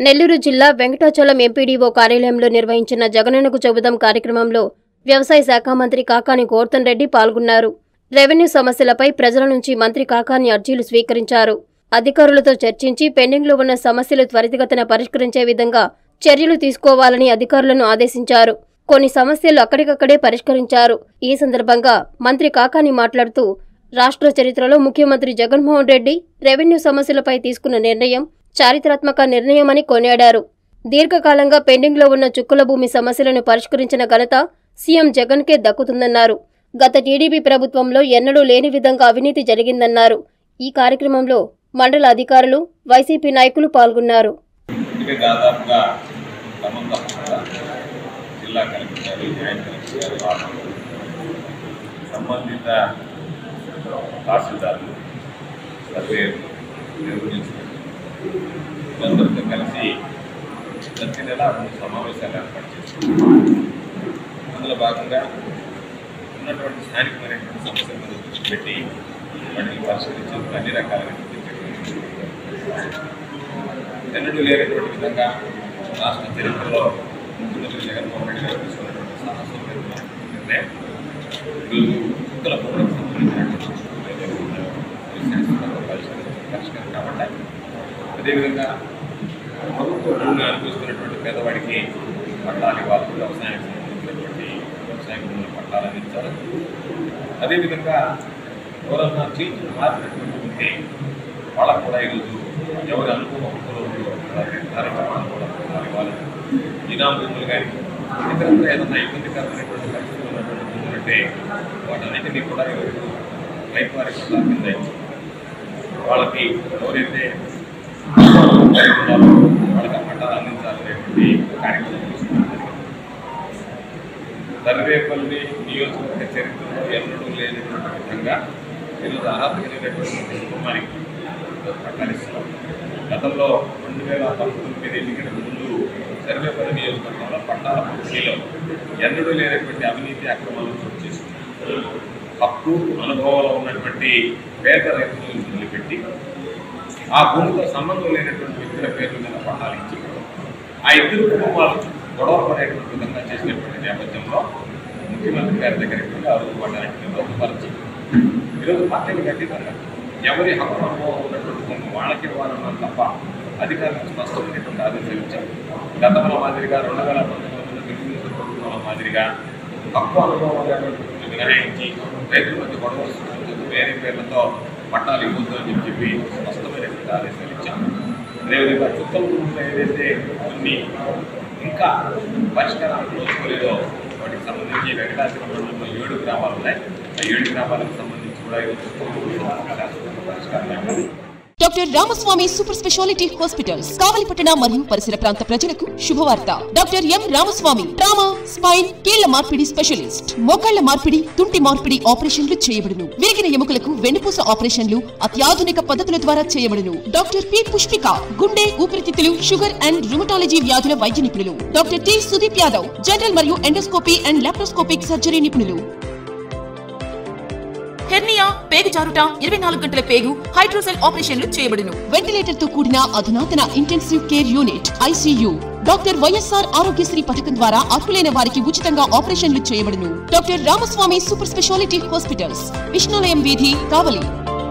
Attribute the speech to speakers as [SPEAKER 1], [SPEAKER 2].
[SPEAKER 1] నెల్లూరు జిల్లా వెంకటాచలం ఎంపీడీఓ కార్యాలయంలో నిర్వహించిన జగనన్నకు చెబుదాం కార్యక్రమంలో వ్యవసాయ శాఖ మంత్రి కాకాని గోర్ధన్ రెడ్డి పాల్గొన్నారు రెవెన్యూ సమస్యలపై ప్రజల నుంచి మంత్రి కాకాని అర్జీలు స్వీకరించారు అధికారులతో చర్చించి పెండింగ్లో ఉన్న సమస్యలు త్వరితగతిన పరిష్కరించే విధంగా చర్యలు తీసుకోవాలని అధికారులను ఆదేశించారు కొన్ని సమస్యలు అక్కడికక్కడే పరిష్కరించారు ఈ సందర్భంగా మంత్రి కాకాని మాట్లాడుతూ రాష్ట్ర చరిత్రలో ముఖ్యమంత్రి జగన్మోహన్ రెడ్డి రెవెన్యూ సమస్యలపై తీసుకున్న నిర్ణయం చారిత్రాత్మక నిర్ణయమని కొనియాడారు దీర్ఘకాలంగా పెండింగ్లో ఉన్న చుక్కల భూమి సమస్యలను పరిష్కరించిన ఘనత సీఎం జగన్కే దక్కుతుందన్నారు గత టీడీపీ ప్రభుత్వంలో ఎన్నడూ లేని విధంగా అవినీతి జరిగిందన్నారు ఈ కార్యక్రమంలో మండల అధికారులు వైసీపీ నాయకులు పాల్గొన్నారు
[SPEAKER 2] ఇప్పటికే దాదాపుగా క్రమం తప్పకుండా జిల్లా కలెక్టర్ గారు జాయింట్ కలెక్టర్ గారు వాళ్ళు సంబంధిత తహసీల్దారులు సర్వేయర్లు నిర్వహించారు వీళ్ళందరితో కలిసి ప్రతి నెల రెండు సమావేశాలు ఏర్పాటు చేశారు అందులో భాగంగా ఉన్నటువంటి స్థానికమైనటువంటి సమస్యల మీద దృష్టి పెట్టి వాటిని పరిశీలించేందుకు అన్ని రకాలైనటువంటి చర్యలు ఎన్నడూ లేనటువంటి విధంగా రాష్ట్ర చరిత్రలో ముఖ్యమంత్రి జగన్మోహన్ రెడ్డి గారు తీసుకున్నటువంటి సాహసోపేతమైనటువంటి నిర్ణయం ఈరోజు కుక్కల భూములకు సంబంధించినటువంటి శాశ్వతంగా పరిష్కరించ పరిష్కారం కాబట్టి అదేవిధంగా ప్రభుత్వ భూమిని అనుభవిస్తున్నటువంటి పేదవాడికి పట్టాలు ఇవ్వాలి వ్యవసాయానికి సంబంధించినటువంటి వ్యవసాయ భూముల పట్టాలు అందించాలి అదేవిధంగా ఎవరన్నా చీల్చి మారినటువంటి ఉంటే వాళ్ళకు కూడా ఈరోజు ఎవరి అనుభవం హక్కులో ఉందో వారిని నిర్ధారించడం కూడా పట్టాలు ఇవ్వాలి ఇనాం భూములు కానీ ఇతరంగా ఏదైనా ఇబ్బందికరమైనటువంటి పరిస్థితులు ఉన్నటువంటి భూములు అంటే వాటన్నిటినీ కూడా ఈరోజు రైతు వారి పట్టాల కింద ఇచ్చి వాళ్ళకి ఎవరైతే రైతు ఉన్నారో వాళ్ళకి ఆ పట్టాలు అందించాలనేటువంటి కార్యక్రమం తీసుకున్నారు సర్వేపల్లి నియోజకవర్గ చరిత్రలో ఎన్నడూ లేనటువంటి విధంగా ఈరోజు అర్హత కలిగినటువంటి కుటుంబానికి ఈరోజు పట్టాలు ఇస్తున్నాం గతంలో రెండు వేల పంతొమ్మిది ఎన్నికల ముందు సర్వేపల్లి నియోజకవర్గంలో పట్టాల పంపిణీలో ఎన్నడూ లేనటువంటి అవినీతి అక్రమాలు చోటు చేసుకున్నాం హక్కు అనుభవంలో ఉన్నటువంటి పేద రైతులను వదిలిపెట్టి ఆ భూమితో సంబంధం లేనటువంటి వ్యక్తుల పేర్ల మీద పట్టాలు ఇచ్చి ఆ ఇద్దరు కుటుంబాలు గొడవ పడేటువంటి విధంగా చేసినటువంటి నేపథ్యంలో ముఖ్యమంత్రి గారి దగ్గరికి వెళ్ళి ఆ రోజు వాటన్నింటినీ రద్దుపరిచి ఈరోజు పార్టీలకు అతీతంగా ఎవరి హక్కు అనుభవం ఉన్నటువంటి భూమి వాళ్ళకి ఇవ్వాలన్నా తప్ప అధికారులకు స్పష్టమైనటువంటి ఆదేశాలు ఇచ్చారు గతంలో మాదిరిగా రెండు వేల పంతొమ్మిది తెలుగుదేశం ప్రభుత్వంలో మాదిరిగా హక్కు అనుభవం ఉన్నటువంటి భూమిని మినహాయించి రైతుల మధ్య గొడవ సృష్టించదు వేరే పేర్లతో పట్టాలు ఇవ్వద్దు అని చెప్పి స్పష్టమైనటువంటి ఆదేశాలు ఇచ్చాము అదేవిధంగా చుక్కల భూములు ఏదైతే కొన్ని ఇంకా పరిష్కారాలు నోచుకోలేదో వాటికి సంబంధించి వెంకటాచలం మండలంలో ఏడు గ్రామాలు ఉన్నాయి ఆ ఏడు గ్రామాలకు సంబంధించి కూడా ఈరోజు చుక్కల భూములు శాశ్వత పరిష్కారం అయిపోయింది
[SPEAKER 3] doctor Ramaswamy super speciality hospitals కావలిపట్టణ మరియు పరిసర ప్రాంత ప్రజలకు శుభవార్త doctor M Ramaswamy trauma spine కీళ్ల మార్పిడి స్పెషలిస్ట్ మోకాళ్ల మార్పిడి తుంటి మార్పిడి ఆపరేషన్లు చేయబడును విరిగిన ఎముకలకు వెన్నుపూస ఆపరేషన్లు అత్యాధునిక పద్ధతుల ద్వారా చేయబడును డాక్టర్ పి పుష్పిక గుండె ఊపిరితిత్తులు షుగర్ అండ్ రుమటాలజీ వ్యాధుల వైద్య నిపుణులు doctor T Sudeep Yadav general మరియు ఎండోస్కోపీ అండ్ లాప్రోస్కోపిక్ సర్జరీ నిపుణులు హెర్నియా పేగు జారుట ఇరవై నాలుగు గంటల పేగు హైడ్రోసెల్ ఆపరేషన్లు చేయబడును వెంటిలేటర్ తో కూడిన అధునాతన intensive care unit ICU doctor YSR Aarogyasri పథకం ద్వారా అర్హులైన వారికి ఉచితంగా ఆపరేషన్లు చేయబడును doctor Ramaswamy super speciality hospitals Vishnulayam వీధి కావలి